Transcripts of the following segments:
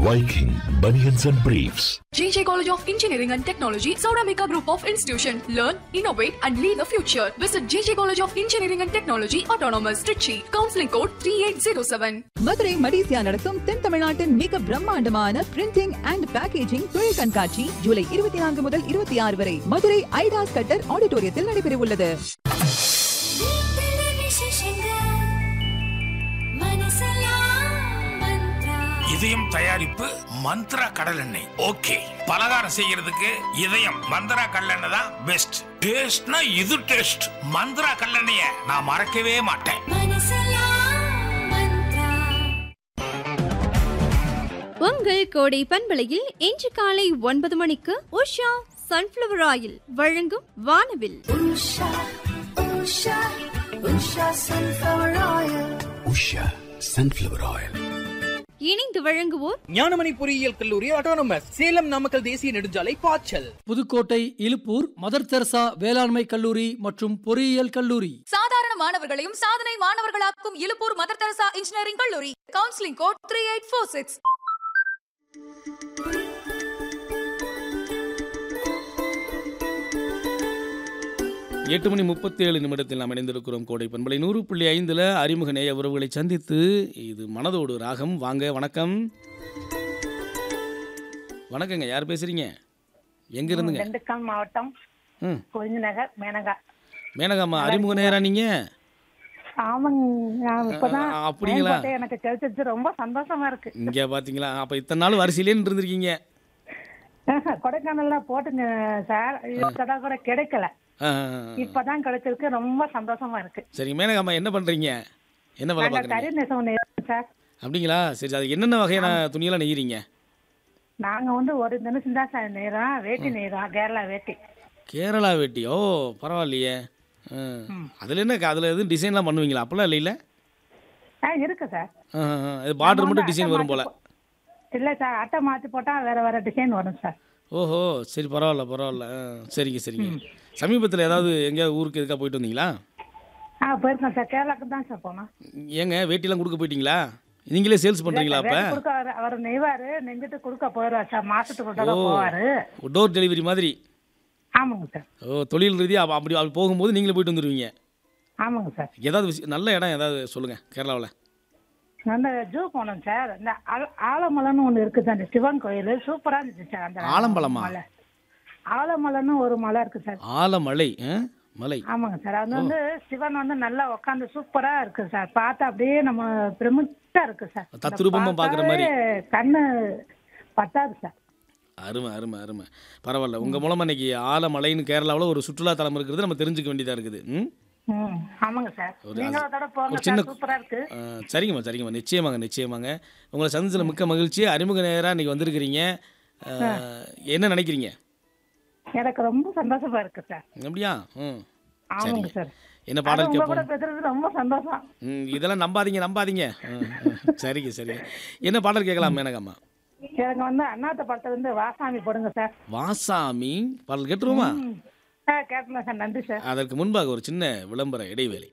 Viking Bunions and Briefs. JJ College of Engineering and Technology, Sauramika Group of Institution. Learn, innovate, and lead the future. Visit JJ College of Engineering and Technology, Autonomous, Trichy. Counseling code 3807. Madurai மடிசியா நடத்தும் தென் தமிழ்நாட்டின் மிக பிரம்மாண்டமான printing and packaging தொழில் கண்காட்சி ஜூலை இருபத்தி நான்கு முதல் இருபத்தி ஆறு வரை மதுரை ஐடாஸ் கட்டர் ஆடிட்டோரியத்தில் நடைபெறவுள்ளது இதயம் தயாரிப்பு மந்த்ரா கடல் எண்ணெய் ஓகே பலகாரம் செய்யறதுக்கு இதயம் மந்த்ரா கடலெண்ணெய் தான் பெஸ்ட் டேஸ்ட்னா இது டேஸ்ட் மந்த்ரா கடலெண்ணெய நான் மறக்கவே மாட்டேன் உங்கள் கோடை பண்பலையில் இன்று காலை ஒன்பது மணிக்கு உஷா சன்ஃப்ளவர் ஆயில் வழங்கும் வானவில் Usha Sunflower Oil. இணைந்து வழங்குவோர் ஞானமணி பொறியியல் கல்லூரி ஆட்டோனமஸ் சேலம் நாமக்கல் தேசிய நெடுஞ்சாலை பாய்ச்சல் புதுக்கோட்டை இலுப்பூர் மதர் தெரசா வேளாண்மை கல்லூரி மற்றும் பொறியியல் கல்லூரி சாதாரண மாணவர்களையும் சாதனை மாணவர்களாக்கும் இலுப்பூர் மதர் தெரசா இன்ஜினியரிங் கல்லூரி counselling code three eight four six எட்டு மணி முப்பத்தி ஏழு நிமிடத்தில் நாம் இணைந்திருக்கிறோம் கோடை பண்பலை நூறு புள்ளி ஐந்தில் அறிமுக நேய உறவுகளை சந்தித்து இது மனதோடு ராகம் வாங்க வணக்கம் வணக்கங்க யார் பேசுறீங்க எங்க இருந்துங்க திண்டுக்கல் மாவட்டம் ம் கொழுந்து நகர் மேனகா மேனகாம்மா அறிமுக நேரா நீங்க ஆமாங்க நான் இப்பதான் ஆ, அப்படிங்களா? line போட்டு எனக்கு தெரிஞ்சிச்சு ரொம்ப சந்தோஷமா இருக்கு இங்க பாத்தீங்களா அப்ப இத்தனை நாள் வரிசையிலே இருந்திருக்கீங்க கொடைக்கானல்ல போட்டுங்க சார் இப்பதான் கூட கிடைக்கல ஆ, ஆ, ஆ. இப்பதான் கிடைச்சிருக்கு ரொம்ப சந்தோஷமா இருக்கு சரி மேனகாம்மா என்ன பண்றீங்க என்ன வேலை நாங்க பார்க்குறீங்க கறி நெசவு நெய்யறோம் சார் அப்படிங்களா சரி அது என்னென்ன வகையான துணியெல்லாம் நெய்யறீங்க நாங்க வந்து ஒரு தினசம் தான் சார் நெய்யறோம் வேட்டி நெய்யறோம் கேரளா வேட்டி கேரளா வேட்டி ஓ பரவாயில்லையே ஆ. அதுல என்ன அதுல எதுவும் டிசைன்லாம் பண்ணுவீங்களா அப்பெல்லாம் இல்லைல்ல ஆ இருக்கு சார் ஆ, ஆ, ஆ. இது பார்டர் நம்ம மட்டும் வந்து டிசைன் அட்டை வரும் போல மாத்தி போ- இல்ல சார் அட்டை மாத்தி போட்டா வேற வேற டிசைன் வரும் சார் ஓஹோ சரி பரவாயில்ல பரவாயில்ல ஆ, சரிங்க சரிங்க சமீபத்தில் ஏதாவது எங்கேயாவது ஊருக்கு எதுக்காக போயிட்டு வந்தீங்களா ஆ போயிருக்கோம் சார் கேரளாக்கு தான் சார் போனோம் ஏங்க வேட்டிலாம் கொடுக்க போயிட்டீங்களா நீங்களே சேல்ஸ் பண்ணுறீங்களா அப்போ வேட்டி கொடுக்க அவர் அவர் நெய்வாரு நெஞ்சிட்டு கொடுக்க போயிருவார் சார் மாசத்துக்கு ஒரு தடவை ஓ. போவாரு டோர் டெலிவரி மாதிரி ஆமாங்க சார் ஓ தொழில் ரீதியாக அப்ப- அப்படி அப்படி போகும்போது நீங்களே போயிட்டு வந்துடுவீங்க ஆமாங்க சார் ஏதாவது விஷயம் நல்ல இடம் ஏதாவது சொல்லுங்கள் கேரளாவில் அந்த ஜூ போனோம் சார் இந்த ஆல- ஆலமலைன்னு ஒன்று இருக்குது அந்த சிவன் கோயில் சூப்பரா இருந்துச்சு சார் அந்த ஆலம்பலமா? மலை ஆலமலைன்னு ஒரு மலை இருக்கு சார் ஆலமலை ஆ? மலை ஆமாங்க சார் அது வந்து சிவன் வந்து நல்லா உட்காந்து சூப்பரா இருக்கு சார் பார்த்தா அப்படியே நம்ம பிரமிட்டா இருக்கு சார் தத்ரூபமா பார்க்குற மாதிரி பார்த்தாலே கண்ணு பத்தாது சார் அருமை அருமை அருமை பரவாயில்ல உங்கள் மூலமாக இன்னைக்கு ஆலமலைன்னு கேரளாவில் ஒரு சுற்றுலா தலம் இருக்கிறது நம்ம தெரிஞ்சுக்க வேண்டியதாக இருக்குது ம் ம் ஆமாங்க சார் ஒரு நீங்க அது- ஒரு தடவை போங்க ஒரு சின்ன சார் சூப்பரா இருக்கு ஆ, சரிங்கம்மா சரிங்கம்மா நிச்சயமாங்க நிச்சயமாங்க உங்களை சந்திச்சதில் மிக்க மகிழ்ச்சி அறிமுக நேராக இன்னைக்கு வந்திருக்கிறீங்க ஆ, என்ன நினைக்கிறீங்க எனக்கு ரொம்ப சந்தோஷமா இருக்கு சார் அப்படியா ம் ஆமாங்க சரிங்க சார் என்ன அது பாடல் உங்க கூட கேட்போம் பேசுறது ரொம்ப சந்தோஷம் ம், இதெல்லாம் நம்பாதீங்க நம்பாதீங்க ம், ம். சரிங்க சரிங்க என்ன பாடல் கேட்கலாம் மேனகாம்மா எனக்கு வந்து அண்ணாத்த படத்துல இருந்து வாசாமி போடுங்க சார் வாசாமி பாடல் கேட்டுருவோமா ஆ கேட்கலாம் சார் நன்றி சார் அதற்கு முன்பாக ஒரு சின்ன விளம்பர இடைவேளை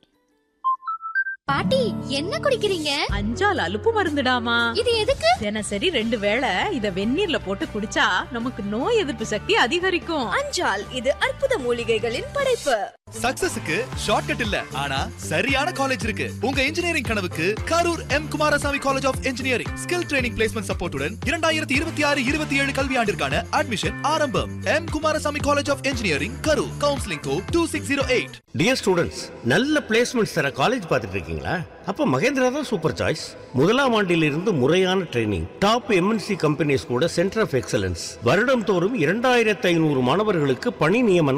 பாட்டி என்ன குடிக்கிறீங்க அஞ்சால் அலுப்பு மருந்துடாமா இது எதுக்கு தினசரி ரெண்டு வேளை இத வெந்நீர்ல போட்டு குடிச்சா நமக்கு நோய் எதிர்ப்பு சக்தி அதிகரிக்கும் அஞ்சால் இது அற்புத மூலிகைகளின் படைப்பு சக்சஸுக்கு ஷார்ட்கட் இல்ல ஆனா சரியான காலேஜ் இருக்கு உங்க இன்ஜினியரிங் கனவுக்கு Karur M Kumarasamy college of engineering skill training placement சப்போர்ட்டுடன் இரண்டாயிரத்தி இருபத்தி ஆறு இருபத்தி ஏழு கல்வியாண்டிற்கான அட்மிஷன் ஆரம்பம் M Kumarasamy college of engineering Karur counselling code two six zero eight dear students நல்ல பிளேஸ்மெண்ட்ஸ் தர காலேஜ் பார்த்துட்டு இருக்கீங்களா அப்ப மகேந்திரா தான் சூப்பர் சாய்ஸ் முதலாம் ஆண்டிலிருந்து முறையான ட்ரைனிங் டாப் எம்என்சி கம்பெனிஸ் கூட சென்டர் ஆஃப் எக்ஸலன்ஸ் வருடம் தோறும் இரண்டாயிரத்தி ஐநூறு மாணவர்களுக்கு பணி நியமனம்